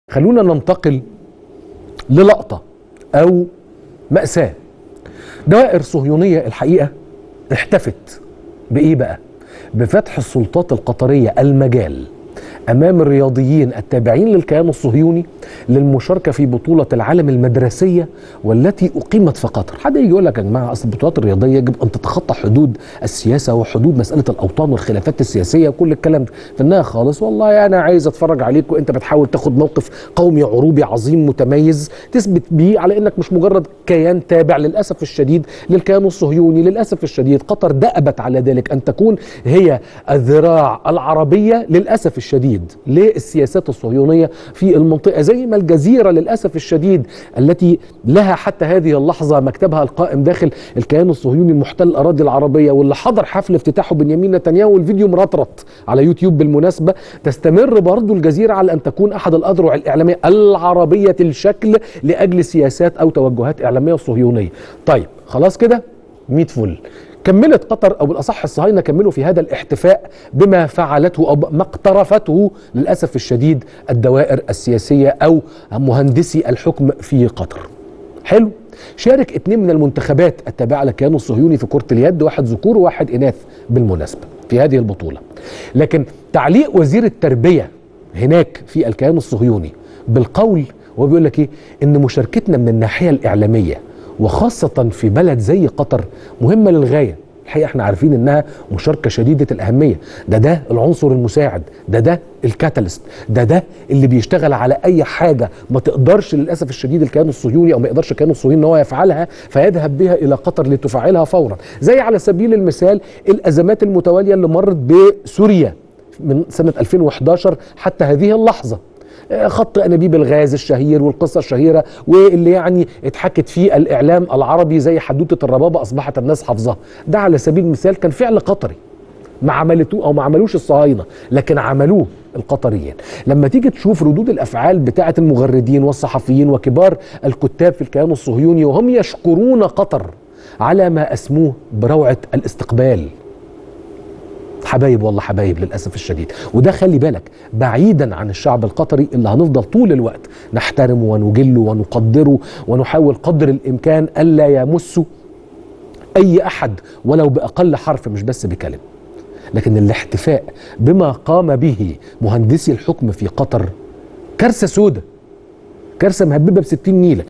خلونا ننتقل للقطة أو مأساة دوائر صهيونية الحقيقة احتفت بإيه بقى؟ بفتح السلطات القطرية المجال أمام الرياضيين التابعين للكيان الصهيوني للمشاركة في بطولة العالم المدرسية والتي أقيمت في قطر حد يجي يقول لك يا جماعة أصل البطولات الرياضية يجب أن تتخطى حدود السياسة وحدود مسألة الأوطان والخلافات السياسية وكل الكلام ده في النهاية خالص والله أنا عايز أتفرج عليك وأنت بتحاول تاخد موقف قومي عروبي عظيم متميز تثبت بيه على أنك مش مجرد كيان تابع للأسف الشديد للكيان الصهيوني للأسف الشديد قطر دأبت على ذلك أن تكون هي الذراع العربية للأسف الشديد للسياسات الصهيونية في المنطقة زي ما الجزيرة للأسف الشديد التي لها حتى هذه اللحظة مكتبها القائم داخل الكيان الصهيوني المحتل الأراضي العربية واللي حضر حفل افتتاحه بنيامين نتنياهو والفيديو مرطرط على يوتيوب بالمناسبة تستمر برضو الجزيرة على أن تكون أحد الأذرع الإعلامية العربية الشكل لأجل سياسات أو توجهات إعلامية صهيونية طيب خلاص كده 100 فل كملت قطر او بالاصح الصهاينه كملوا في هذا الاحتفاء بما فعلته او ما اقترفته للاسف الشديد الدوائر السياسيه او مهندسي الحكم في قطر. حلو؟ شارك اثنين من المنتخبات التابعه للكيان الصهيوني في كره اليد واحد ذكور وواحد اناث بالمناسبه في هذه البطوله. لكن تعليق وزير التربيه هناك في الكيان الصهيوني بالقول وهو بيقول لك ايه؟ ان مشاركتنا من الناحيه الاعلاميه وخاصة في بلد زي قطر مهمة للغاية الحقيقة احنا عارفين انها مشاركة شديدة الأهمية ده ده العنصر المساعد ده ده الكاتاليست ده ده اللي بيشتغل على أي حاجة ما تقدرش للأسف الشديد الكيان الصهيوني أو ما يقدرش الكيان الصهيوني ان هو يفعلها فيذهب بها إلى قطر لتفعلها فورا زي على سبيل المثال الأزمات المتوالية اللي مرت بسوريا من سنة 2011 حتى هذه اللحظة خط انابيب الغاز الشهير والقصه الشهيره واللي يعني اتحكت فيه الاعلام العربي زي حدوته الربابه اصبحت الناس حافظاها ده على سبيل المثال كان فعل قطري ما عملتوه او ما عملوش الصهاينه لكن عملوه القطريين لما تيجي تشوف ردود الافعال بتاعه المغردين والصحفيين وكبار الكتاب في الكيان الصهيوني وهم يشكرون قطر على ما اسموه بروعه الاستقبال حبايب والله حبايب للاسف الشديد وده خلي بالك بعيدا عن الشعب القطري اللي هنفضل طول الوقت نحترمه ونجله ونقدره ونحاول قدر الامكان الا يمسه اي احد ولو باقل حرف مش بس بكلمه لكن الاحتفاء بما قام به مهندسي الحكم في قطر كارثه سودة كارثه مهببه ب 60 نيله